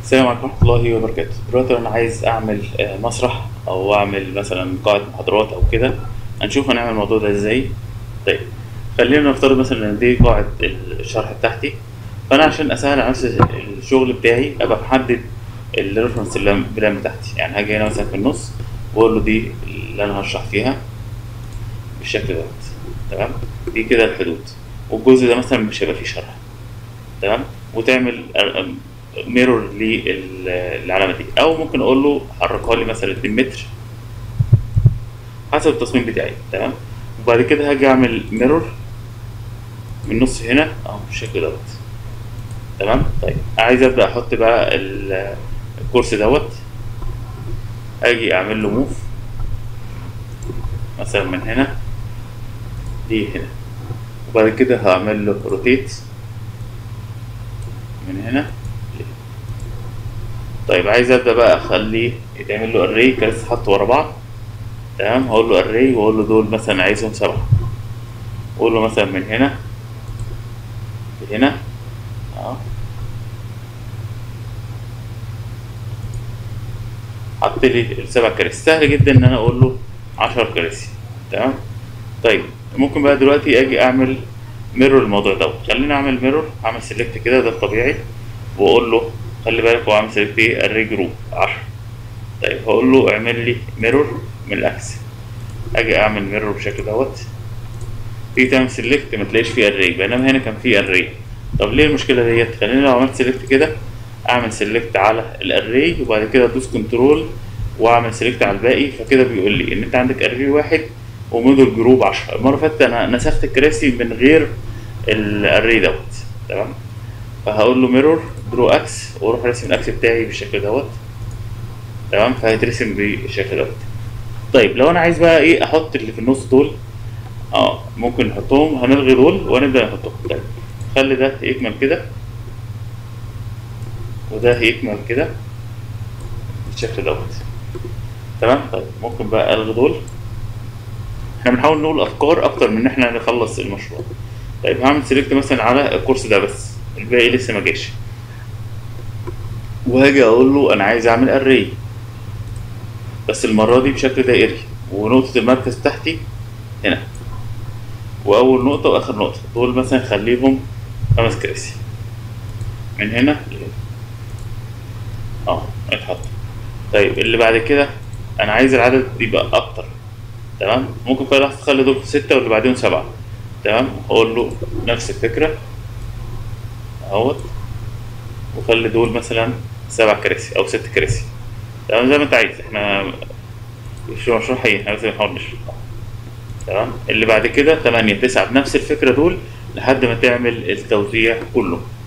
السلام عليكم ورحمة الله وبركاته دلوقتي أنا عايز أعمل آه، مسرح أو أعمل مثلا قاعة محاضرات أو كده هنشوف هنعمل الموضوع ده إزاي طيب خلينا نفترض مثلا إن دي قاعة الشرح بتاعتي فأنا عشان أسهل على نفسي الشغل بتاعي أبقى محدد الريفرنس بلان بتاعتي يعني هاجي هنا مثلا في النص وأقول له دي اللي أنا هشرح فيها بالشكل دوت تمام دي كده الحدود والجزء ده مثلا مش هيبقى فيه شرح تمام وتعمل ميرور للعلامه دي او ممكن اقول له حركها لي مثلا 2 متر حسب التصميم بتاعي تمام وبعد كده هاجي اعمل ميرور من النص هنا اهو بالشكل دوت تمام طيب عايز ابدا احط بقى ال- الكرسي دوت اجي اعمل له موف مثلا من هنا دي هنا وبعد كده هعمل له روتيت من هنا طيب عايز ابدا بقى اخليه يتعمل له اري كراسي حط ورا بعض تمام هقول له اري واقول له دول مثلا عايزهم سبعه اقول له مثلا من هنا لهنا اه حط لي السبع كراسي سهل جدا ان انا اقول له 10 كراسي تمام طيب ممكن بقى دلوقتي اجي اعمل ميرور الموضوع دوت خليني اعمل ميرور اعمل سيلكت كده ده الطبيعي واقول له خلي بالك هو عامل سيلكت ايه اري جروب 10 طيب هقول له اعمل لي ميرور من الاكس اجي اعمل ميرور بالشكل دوت تيجي تعمل سيلكت ما تلاقيش فيه اري بينما هنا كان فيه اري طب ليه المشكله ديت خليني لو عملت سيلكت كده اعمل سيلكت على الاري وبعد كده ادوس كنترول واعمل سيلكت على الباقي فكده بيقول لي ان انت عندك اري واحد وموديل جروب 10 المره اللي فاتت انا نسخت الكراسي من غير الاري دوت تمام فهقول له ميرور درو اكس واروح راسم الاكس بتاعي بالشكل دوت تمام فهيترسم بالشكل دوت طيب لو انا عايز بقى ايه احط اللي في النص دول اه ممكن نحطهم هنلغي دول ونبدا نحطهم طيب خلي ده يكمل كده وده يكمل كده بالشكل دوت تمام طيب ممكن بقى الغي دول احنا بنحاول نقول افكار اكتر من ان احنا نخلص المشروع طيب هعمل سيلكت مثلا على الكورس ده بس الباقي لسه ما جاش وهاجي اقول له انا عايز اعمل اري بس المره دي بشكل دائري ونقطه المركز بتاعتي هنا واول نقطه واخر نقطه دول مثلا خليهم خمس كراسي من هنا لهنا اه اتحط طيب اللي بعد كده انا عايز العدد يبقى اكتر تمام ممكن في لحظه تخلي دول ستة واللي بعدين سبعة تمام اقول له نفس الفكره اهوت وخلي دول مثلا سبع كراسي او ست كراسي تمام زي ما انت عايز احنا مش مشروع حقيقي احنا بس بنحاول نشرح تمام اللي بعد كده تمانية تسعة بنفس الفكرة دول لحد ما تعمل التوزيع كله